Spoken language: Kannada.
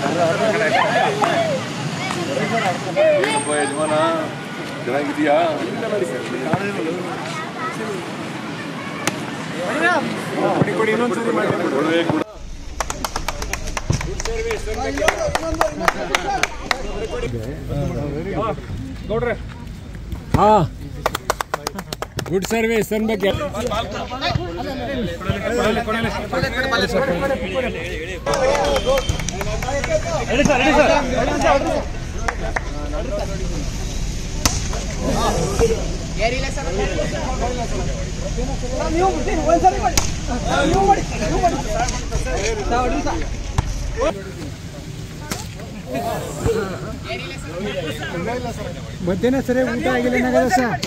ಏನಪ್ಪ ಯಜಮಾನ ಚೆನ್ನಾಗಿದೆಯಾ ಕೊಡವೆ ಕೊಡು ಹಾ ಗುಡ್ ಸರ್ವಿಸ್ ಅನ್ಬೇಕು ಮಧ್ಯಾಹ್ನ ಸರಿ ಊಟ ಆಗಿಲ್ಲ ಏನಾಗದ ಸರ್